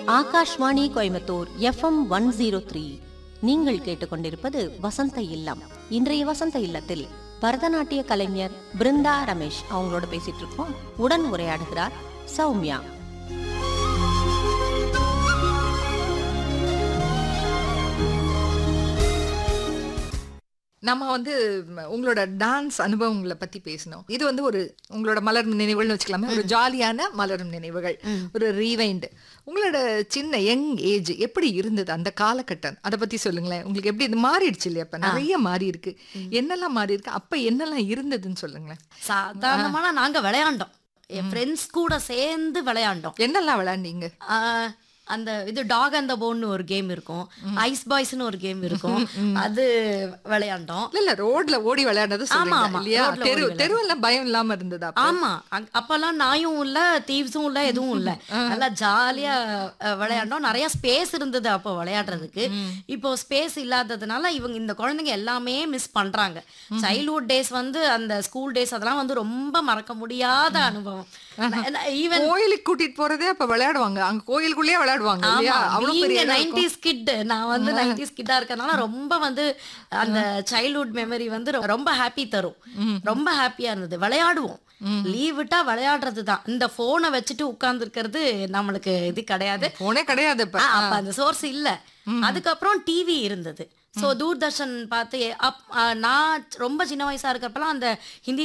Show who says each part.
Speaker 1: Akashvani Coimbatore FM one zero three நீங்கள் கேட்டுக்கொண்டிருப்பது வசந்த இல்லம் இன்றைய வசந்த இல்லத்தில் பரதநாட்டிய கலைஞர் பிருந்தா ரமேஷ் அவங்களோட பேசிட்டு இருக்கோம் உடன் உரையாடுகிறார் சௌமியா
Speaker 2: நம்ம வந்து ம், உங்களோட டான்ஸ் அனுபவங்களை பத்தி பேசணும் இது வந்து ஒரு உங்களோட மலரும் நினைவுகள்னு வச்சுக்கலாமே ஒரு ஜாலியான மலரும் நினைவுகள் ஒரு ரீவைண்ட் உங்களோட சின்ன யங் ஏஜ் எப்படி இருந்தது அந்த காலகட்டம் அதை பத்தி சொல்லுங்களேன் உங்களுக்கு எப்படி இது மாறிடுச்சு இல்லையா இப்ப நிறைய மாறி இருக்கு என்னெல்லாம் மாறி இருக்கு அப்ப என்னெல்லாம் இருந்ததுன்னு சொல்லுங்களேன்
Speaker 3: சாதாரணமான நாங்க விளையாண்டோம் என் ஃப்ரெண்ட்ஸ் கூட சேர்ந்து விளையாண்டோம்
Speaker 2: என்னெல்லாம் விளையாண்டீங்க
Speaker 3: ஆஹ் அந்த இது டாக் அந்த போன்னு ஒரு கேம் இருக்கும் ஐஸ் பாய்ஸ்னு ஒரு கேம் இருக்கும் அது விளையாண்டோம்
Speaker 2: இல்ல இல்ல ரோட்ல ஓடி விளையாடுறது
Speaker 3: ஆமா,
Speaker 2: சொல்றீங்க
Speaker 3: ஆமா.
Speaker 2: இல்லையா
Speaker 3: ரோட்ல ஓடி
Speaker 2: தெரு
Speaker 3: விளையாடுறது.
Speaker 2: தெருவெல்லாம் பயம் இல்லாம இருந்ததா அப்ப?
Speaker 3: ஆமா அங்க- அப்பெல்லாம் நாயும் இல்ல தீவ்ஸும் இல்ல எதுவும் இல்ல நல்லா ஜாலியா அஹ், விளையாண்டோம் நிறைய ஸ்பேஸ் இருந்தது அப்போ விளையாடுறதுக்கு இப்போ ஸ்பேஸ் இல்லாததுனால இவங்க இந்த குழந்தைங்க எல்லாமே மிஸ் பண்றாங்க சைல்ட்ஹுட் டேஸ் வந்து அந்த ஸ்கூல் டேஸ் அதெல்லாம் வந்து ரொம்ப மறக்க முடியாத அனுபவம் ஈவன்
Speaker 2: கோயிலுக்கு கூட்டிட்டு போறதே அப்ப விளையாடுவாங்க அங்க கோயிலுக்குள்ளேயே விளையாடுவாங்க இல்லையா அவ்வளவு பெரிய இடம் இருக்கும்.
Speaker 3: நைன்டிஸ் கிட் நான் வந்து நைன்டிஸ் கிட்டா இருக்கறனால ரொம்ப வந்து அந்த சைல்ட்ஹுட் மெமரி வந்து ரொ- ரொம்ப ஹாப்பி தரும் ரொம்ப ஹாப்பியா இருந்தது விளையாடுவோம் லீவ் விட்டா விளையாடுறது தான் இந்த போனை வச்சுட்டு உட்கார்ந்து இருக்கிறது நம்மளுக்கு இது கிடையாது
Speaker 2: போனே கிடையாது இப்ப
Speaker 3: ஆ, அப்ப அந்த சோர்ஸ் இல்ல அதுக்கப்புறம் டிவி இருந்தது சோ தூர்தர்ஷன் பார்த்து அப் ஆ, நான் ரொம்ப சின்ன வயசா இருக்கப்பலாம் அந்த ஹிந்தி